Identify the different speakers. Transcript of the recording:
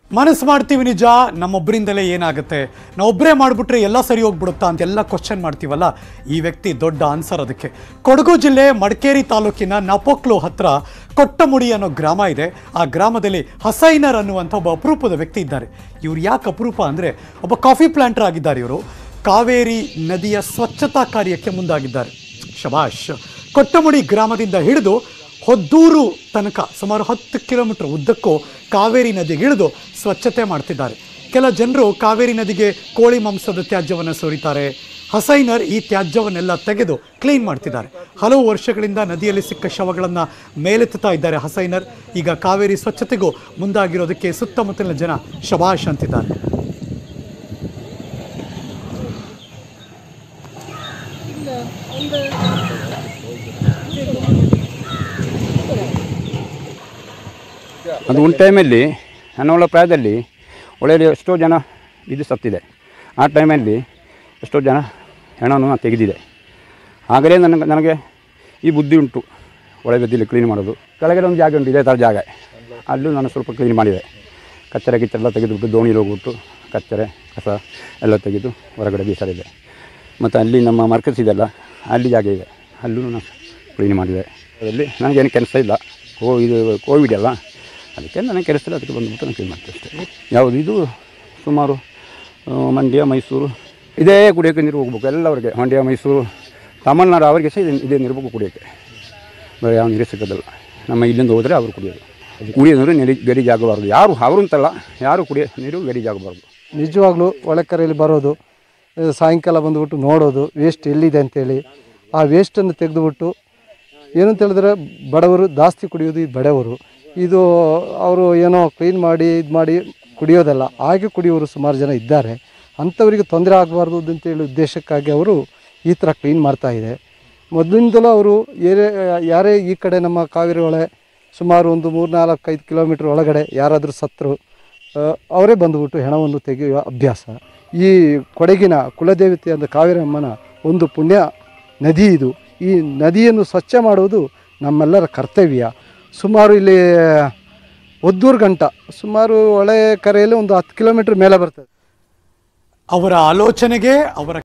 Speaker 1: ಮನಸ್ಸು ಮಾಡ್ತೀವಿ ನಿಜ ನಮ್ಮೊಬ್ಬರಿಂದಲೇ ಏನಾಗುತ್ತೆ ನಾವೊಬ್ಬರೇ ಮಾಡಿಬಿಟ್ರೆ ಎಲ್ಲ ಸರಿ ಹೋಗ್ಬಿಡುತ್ತಾ ಅಂತೆಲ್ಲ ಕ್ವಶನ್ ಮಾಡ್ತೀವಲ್ಲ ಈ ವ್ಯಕ್ತಿ ದೊಡ್ಡ ಆನ್ಸರ್ ಅದಕ್ಕೆ ಕೊಡಗು ಜಿಲ್ಲೆ ಮಡಿಕೇರಿ ತಾಲೂಕಿನ ನಪೊಕ್ಲು ಹತ್ರ ಕೊಟ್ಟಮುಡಿ ಅನ್ನೋ ಗ್ರಾಮ ಇದೆ ಆ ಗ್ರಾಮದಲ್ಲಿ ಹಸೈನರ್ ಅನ್ನುವಂಥ ಒಬ್ಬ ಅಪರೂಪದ ವ್ಯಕ್ತಿ ಇದ್ದಾರೆ ಇವ್ರು ಯಾಕೆ ಅಪರೂಪ ಅಂದರೆ ಒಬ್ಬ ಕಾಫಿ ಪ್ಲಾಂಟರ್ ಆಗಿದ್ದಾರೆ ಇವರು ಕಾವೇರಿ ನದಿಯ ಸ್ವಚ್ಛತಾ ಕಾರ್ಯಕ್ಕೆ ಮುಂದಾಗಿದ್ದಾರೆ ಶಬಾಷ್ ಕೊಟ್ಟಮುಡಿ ಗ್ರಾಮದಿಂದ ಹಿಡಿದು ಹೊದ್ದೂರು ತನಕ ಸುಮಾರು ಹತ್ತು ಕಿಲೋಮೀಟರ್ ಉದ್ದಕ್ಕೂ ಕಾವೇರಿ ನದಿಗೆ ಇಳಿದು ಸ್ವಚ್ಛತೆ ಮಾಡ್ತಿದ್ದಾರೆ ಕೆಲ ಜನರು ಕಾವೇರಿ ನದಿಗೆ ಕೋಳಿ ಮಾಂಸದ ತ್ಯಾಜ್ಯವನ್ನು ಸುರಿತಾರೆ ಹಸೈನರ್ ಈ ತ್ಯಾಜ್ಯವನ್ನೆಲ್ಲ ತೆಗೆದು ಕ್ಲೀನ್ ಮಾಡ್ತಿದ್ದಾರೆ ಹಲವು ವರ್ಷಗಳಿಂದ ನದಿಯಲ್ಲಿ ಸಿಕ್ಕ ಶವಗಳನ್ನು ಮೇಲೆತ್ತುತ್ತಾ ಇದ್ದಾರೆ ಹಸೈನರ್ ಈಗ ಕಾವೇರಿ ಸ್ವಚ್ಛತೆಗೂ ಮುಂದಾಗಿರೋದಕ್ಕೆ ಸುತ್ತಮುತ್ತಲಿನ ಜನ ಶಬಾಷ್ ಅಂತಿದ್ದಾರೆ
Speaker 2: ಅದು ಒಂದು ಟೈಮಲ್ಲಿ ನನ್ನ ಒಳ್ಳೆ ಪ್ರಾಯದಲ್ಲಿ ಒಳ್ಳೆಯ ಎಷ್ಟೋ ಜನ ಇದು ಸತ್ತಿದೆ ಆ ಟೈಮಲ್ಲಿ ಎಷ್ಟೋ ಜನ ಹೆಣವನ್ನು ನಾನು ತೆಗೆದಿದೆ ಆಗಲೇ ನನಗೆ ನನಗೆ ಈ ಬುದ್ಧಿ ಉಂಟು ಒಳ್ಳೆ ಗದ್ದಿಲಿ ಕ್ಲೀನ್ ಮಾಡೋದು ಕೆಳಗಡೆ ಒಂದು ಜಾಗ ಉಂಟು ಇದೇ ಥರ ಜಾಗ ಅಲ್ಲೂ ನಾನು ಸ್ವಲ್ಪ ಕ್ಲೀನ್ ಮಾಡಿದೆ ಕಚ್ಚರೆ ಗಿಚ್ಚರೆಲ್ಲ ತೆಗೆದುಬಿಟ್ಟು ದೋಣಿಲಿ ಹೋಗ್ಬಿಟ್ಟು ಕಚ್ಚರೆ ಕಸ ಎಲ್ಲ ತೆಗೆದು ಹೊರಗಡೆ ಬೀಸಲಿದೆ ಮತ್ತು ಅಲ್ಲಿ ನಮ್ಮ ಮರ್ಕಸ್ ಇದೆಲ್ಲ ಅಲ್ಲಿ ಜಾಗ ಇದೆ ಅಲ್ಲೂ ನಾನು ಕ್ಲೀನ್ ಮಾಡಿದೆ ಅದರಲ್ಲಿ ನನಗೇನು ಕೆಲಸ ಇಲ್ಲ ಕೋ ಇದು ಕೋವಿಡ್ ಅಲ್ಲ ಅದಕ್ಕೆ ನನಗೆ ಕೆಲಸ ಇಲ್ಲ ಅದಕ್ಕೆ ಬಂದುಬಿಟ್ಟು ನಾನು ಕ್ಲೀನ್ ಮಾಡ್ತೆ ಅಷ್ಟೇ ಯಾವುದು ಇದು ಸುಮಾರು ಆ, ಮಂಡ್ಯ ಮೈಸೂರು ಇದೇ ಕುಡಿಯೋಕ್ಕೆ ನೀರು ಹೋಗ್ಬೇಕು ಎಲ್ಲರಿಗೆ ಮಂಡ್ಯ ಮೈಸೂರು ತಮಿಳ್ನಾಡು ಅವರಿಗೆ ಸಹ ಇದೇ- ಇದೇ ನೀರು ಬೇಕು ಕುಡಿಯೋಕ್ಕೆ ಬೇರೆ ಯಾವ ನೀರು ಸಿಗೋದಿಲ್ಲ ನಮ್ಮ ಇಲ್ಲಿಂದ ಹೋದರೆ ಅವರು ಕುಡಿಯೋದು ಕುಡಿಯೋ ನೀರು ನೆಡಿ ಗಲೀಜಾಗಬಾರ್ದು ಯಾರು ಅವರು ಅಂತಲ್ಲ ಯಾರು ಕುಡಿಯೋ ನೀರು ಗಲೀಜಾಗಬಾರ್ದು
Speaker 3: ನಿಜವಾಗ್ಲೂ ಒಳಕರೆಯಲ್ಲಿ ಬರೋದು ಆ, ಸಾಯಂಕಾಲ ಬಂದುಬಿಟ್ಟು ನೋಡೋದು ವೇಸ್ಟ್ ಎಲ್ಲಿದೆ ಅಂತೇಳಿ ಆ ವೇಸ್ಟನ್ನು ತೆಗೆದುಬಿಟ್ಟು ಏನಂತ ಹೇಳಿದ್ರೆ ಬಡವರು ಜಾಸ್ತಿ ಕುಡಿಯೋದು ಇದು ಬಡವರು ಇದು ಅವರು ಏನೋ ಕ್ಲೀನ್ ಮಾಡಿ ಇದು ಮಾಡಿ ಕುಡಿಯೋದಲ್ಲ ಹಾಗೆ ಕುಡಿಯೋರು ಸುಮಾರು ಜನ ಇದ್ದಾರೆ ಅಂಥವರಿಗೆ ತೊಂದರೆ ಆಗಬಾರ್ದು ಅಂತೇಳಿ ಉದ್ದೇಶಕ್ಕಾಗಿ ಅವರು ಈ ಥರ ಕ್ಲೀನ್ ಮಾಡ್ತಾ ಇದೆ ಮೊದಲಿಂದಲೂ ಅವರು ಏರೇ ಯಾರೇ ಈ ಕಡೆ ನಮ್ಮ ಕಾವೇರಿ ಹೊಳೆ ಸುಮಾರು ಒಂದು ಮೂರು ನಾಲ್ಕು ಐದು ಕಿಲೋಮೀಟ್ರ್ ಒಳಗಡೆ ಯಾರಾದರೂ ಸತ್ತರು ಆ, ಅವರೇ ಬಂದುಬಿಟ್ಟು ಹೆಣವನ್ನು ತೆಗೆಯುವ ಅಭ್ಯಾಸ ಈ ಕೊಡಗಿನ ಕುಲದೇವತೆಯಾದ ಕಾವೇರಿ ಅಮ್ಮನ ಒಂದು ಪುಣ್ಯ ನದಿ ಇದು ಈ ನದಿಯನ್ನು ಸ್ವಚ್ಛ ಮಾಡುವುದು ನಮ್ಮೆಲ್ಲರ ಕರ್ತವ್ಯ ಸುಮಾರು ಇಲ್ಲಿ ಒದ್ದೂರು ಗಂಟ ಸುಮಾರು ಹೊಳೆ ಕರೆಯಲ್ಲಿ ಒಂದು ಹತ್ತು ಕಿಲೋಮೀಟ್ರ್ ಮೇಲೆ ಬರ್ತದೆ
Speaker 1: ಅವರ ಆಲೋಚನೆಗೆ ಅವರ